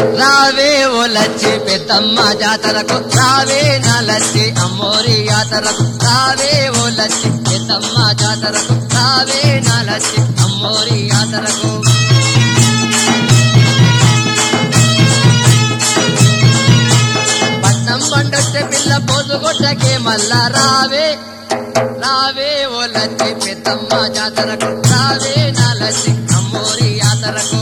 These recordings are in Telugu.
రావే ఓ లచ్చి పెద్దమ్మ జాతరకు రావే నా లచ్చి అమ్మోరి జాతరకు రావే ఓ లచ్చి పెద్దమ్మ జాతరకు రావే నా లచ్చి అమ్మోరి జాతరకు పట్నం పండొచ్చే పిల్ల పోసుగొట్టకే మళ్ళా రావే రావే ఓ లచ్చి పెద్దమ్మ జాతరకు రావే నా లచ్చి అమ్మోరి జాతరకు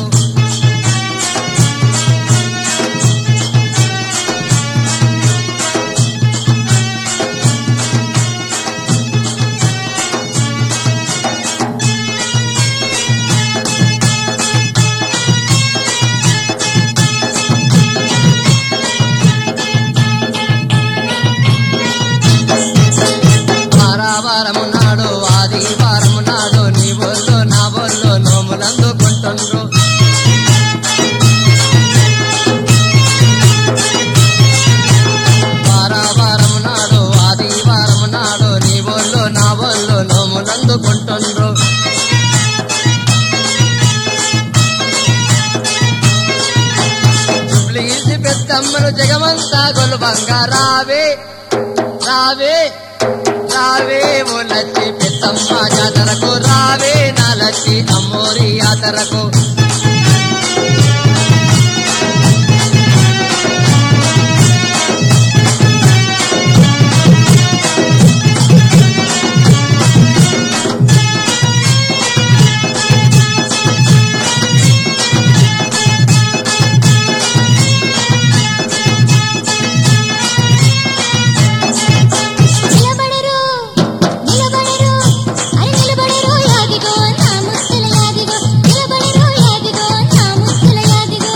వారావారము నాడు ఆదివారము నాడు నీ ఒళ్ళు నా ఒళ్ళు నోములందుకుంటుండ్రు వారావారము నాడు ఆదివారము నాడు నీ ఒళ్ళు నా ఒళ్ళు నోములందుకుంటుండ్రు జుబ్లీసి పెద్దమ్మను జగమంతా గొలుబంగా రావే రావే రావే ఓ లచ్చి పెద్దమ్మ జాతరకు రావే నా లచ్చి అమ్మోరి జాతరకు నిలబడరు నిలబడరు అరే నిలబడరు యాదిగో నా ముచ్చల యాదిగో నిలబడరు యాదిగో నా ముచ్చల యాదిగో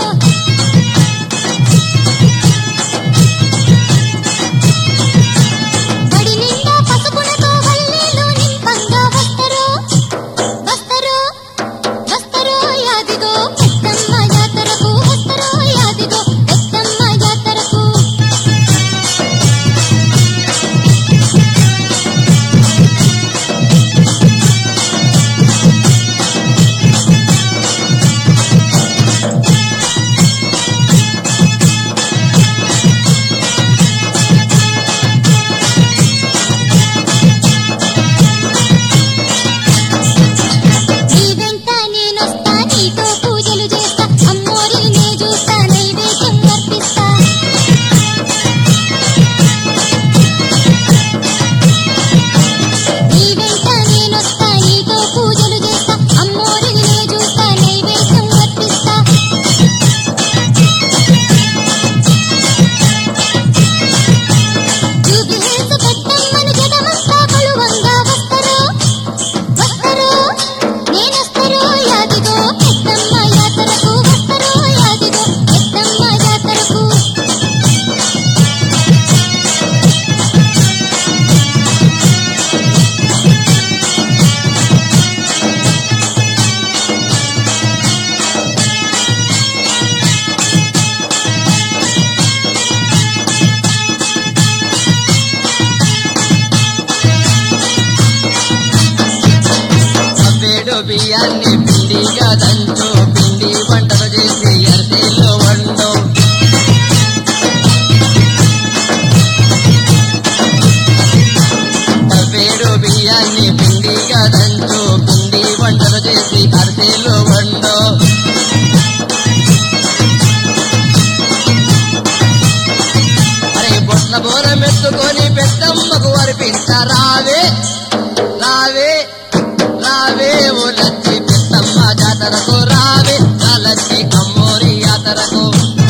బడి నిండా పసుపులతో వల్లీలు నింపంగా వస్తరు వస్తరు వస్తరు యాదిగో పెద్దమ్మ జాతరకు వస్తరు యాదిగో పెద్దమ్మ జాతరకు నీ వెంట నేనొస్తా నీతో పూజలు చేస్తా అమ్మోరి నే చూస్తా నైవేద్యం అర్పిస్తా నీ వెంట నేనొస్తా నీతో పూజలు చేస్తా అమ్మోరి నే చూస్తా నైవేద్యం అర్పిస్తా జూబిలీసు పెద్దమ్మను జగమంతా కొలువంగా వస్తరు వస్తరు నేనొస్తరు యాదిగో పెద్దమ్మ యాతరకు వస్తరు యాదిగో పెద్దమ్మ యాతరకు వేడు బియ్యాన్ని పిండిగా దంచు పిండి వంటలు చేసి అరిసెలు వండు వేడు బియ్యాన్ని పిండిగా దంచు పిండి వంటలు చేసి అరిసెలు వండు అరే బొట్ల బోరం ఎత్తుకొని పెద్దమ్మకు అర్పించరావే రావే రావే ఓ లచ్చి పెద్దమ్మ జాతరకు రావే నా లచ్చి అమ్మోరి జాతరకు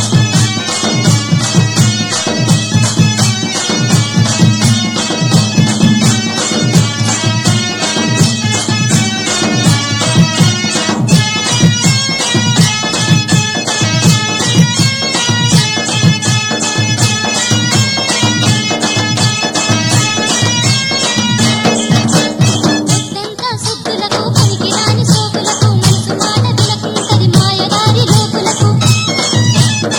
పొద్దంతా సుద్దులకు పనికిరాని సోకులకు మనసు మాట వినకుంటది మాయదారి లోకులకు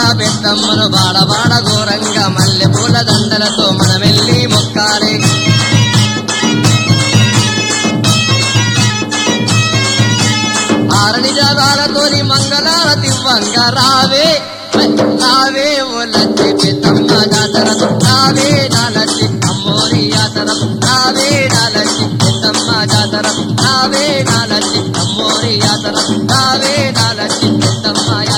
పెద్దమ్మను బాడ బాడ ఘోరంగా మల్లె పూల దండలతో మనమెల్లి మొక్కాలి ఆరని జాగాలతోని మంగళారతివ్వంగా రావే రావే ఓ లచ్చి పెద్దమ్మ జాతరకు రావే నా లచ్చి అమ్మోరి జాతరకు రావే నా లచ్చి పెద్దమ్మ జాతరకు రావే నా లచ్చి అమ్మోరి జాతరకు రావే నా లచ్చి పెద్దమ్మ